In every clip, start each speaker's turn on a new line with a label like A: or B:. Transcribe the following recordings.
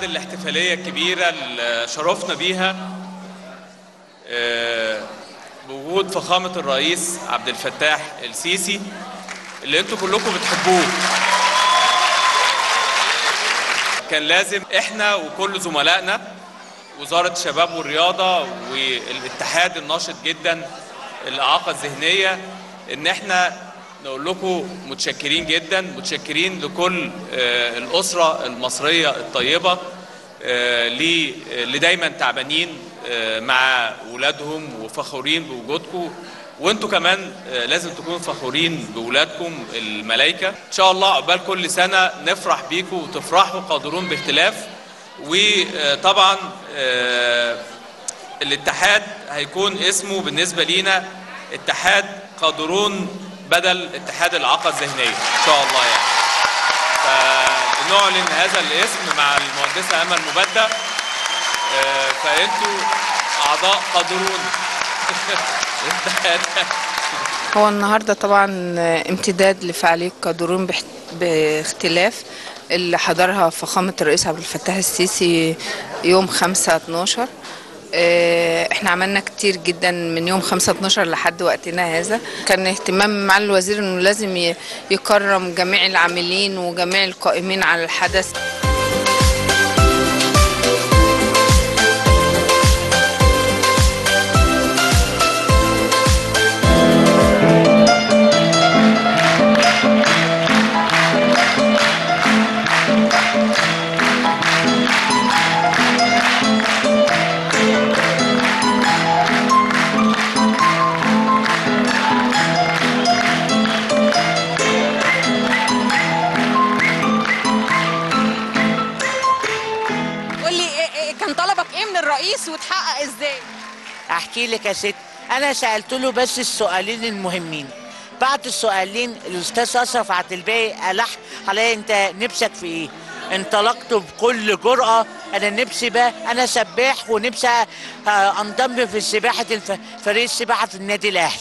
A: بعد الاحتفالية الكبيرة اللي شرفنا بيها آه، بوجود فخامة الرئيس عبد الفتاح السيسي اللي انتوا كلكم بتحبوه كان لازم احنا وكل زملائنا وزارة الشباب والرياضة والاتحاد الناشط جدا الإعاقة الذهنية إن احنا نقول لكم متشكرين جدا متشكرين لكل آه، الأسرة المصرية الطيبة آه، لي- اللي دايما تعبانين آه، مع ولادهم وفخورين بوجودكم وانتوا كمان آه، لازم تكونوا فخورين بولادكم الملايكة ان شاء الله عقبال كل سنة نفرح بيكم وتفرحوا قادرون باختلاف وطبعا آه، الاتحاد هيكون اسمه بالنسبة لينا اتحاد قادرون بدل اتحاد الإعاقة الذهنية إن شاء الله يعني فبنعلن هذا الاسم مع المهندسة أمل مبدع آه، فأنتوا أعضاء قادرون الاتحاد
B: هو النهارده طبعا امتداد لفعاليه قادرون باحت- باختلاف اللي حضرها فخامه الرئيس عبد الفتاح السيسي يوم 5 12 آه، احنا عملنا كتير جدا من يوم 5 12 لحد وقتنا هذا كان اهتمام مع الوزير انه لازم ي- يكرم جميع العاملين وجميع القائمين على الحدث
C: قول لي إيه إيه كان طلبك ايه من الرئيس وتحقق ازاي
D: احكي لك يا ست انا سالت له بس السؤالين المهمين بعد السؤالين الاستاذ اشرف عبد الباقي الح عليا انت نفسك في ايه انطلقت بكل جرأة انا نفسي بقى انا سباح ونفسي آه، انضم في سباحة الف... فريق السباحة في النادي الاهلي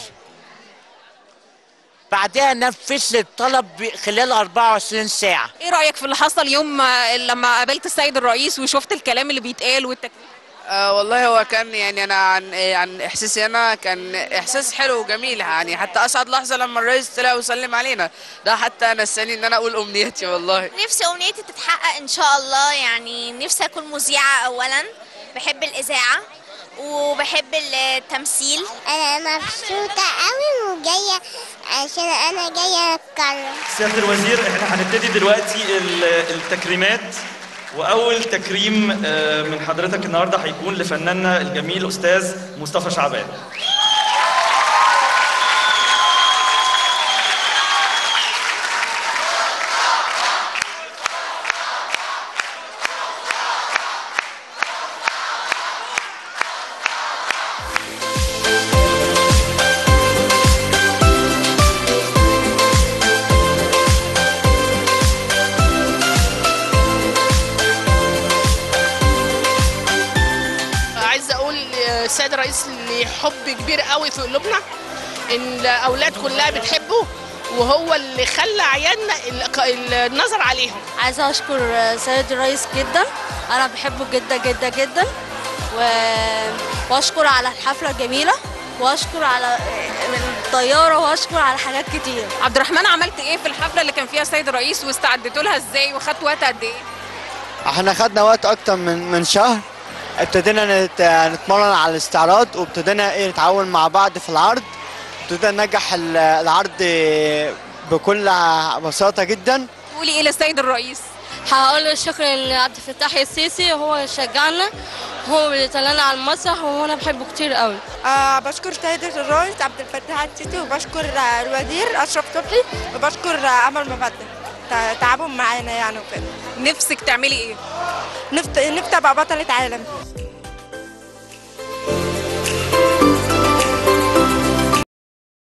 D: بعدها نفذت الطلب ب- خلال 24 ساعة
C: ايه رايك في اللي حصل يوم ما- لما قابلت السيد الرئيس وشفت الكلام اللي بيتقال والتكليف
E: آه والله هو كان يعني انا عن إيه عن احساسي انا كان احساس حلو وجميل يعني حتى اسعد لحظه لما الرئيس طلع وسلم علينا ده حتى نساني ان انا اقول امنيتي والله
F: نفسي أمنيتي تتحقق إن شاء الله يعني نفسي أكون مذيعة أولا بحب الإذاعة وبحب التمثيل
G: انا مبسوطه قوي وجايه عشان انا جايه اتكرم
H: سيادة الوزير احنا هنبتدي دلوقتي ال- التكريمات واول تكريم آه، من حضرتك النهارده هيكون لفناننا الجميل استاذ مصطفى شعبان
I: عايزه اقول السيد الرئيس ليه حب كبير قوي في قلوبنا ان الاولاد كلها بتحبه وهو اللي خلى عيالنا ال- النظر عليهم
J: عايزة أشكر سيد الرئيس جدا أنا بحبه جدا جدا جدا و... وأشكر على الحفلة الجميلة وأشكر على الطيارة وأشكر على حاجات كتير
C: عبد الرحمن عملت ايه في الحفله اللي كان فيها السيد الرئيس واستعدتوا لها ازاي وخدت وقت قد ايه
K: احنا خدنا وقت اكتر من من شهر ابتدينا نت- نتمرن على الاستعراض وابتدينا ايه نتعاون مع بعض في العرض ابتدينا ننجح ال- العرض بكل بساطة جدا
C: تقولي ايه للسيد الرئيس
J: هقول له شكرا لعبد الفتاح السيسي هو اللي شجعنا هو اللي طلعنا على المسرح وأنا بحبه كتير قوي
L: آه بشكر سيدة الرئيس عبد الفتاح السيسي وبشكر آه، الوزير أشرف صبحي وبشكر آه، أمل مبدل تع- تعبهم معانا يعني وكده
C: نفسك تعملي ايه؟
L: نفت نفت أبقى بطلة عالم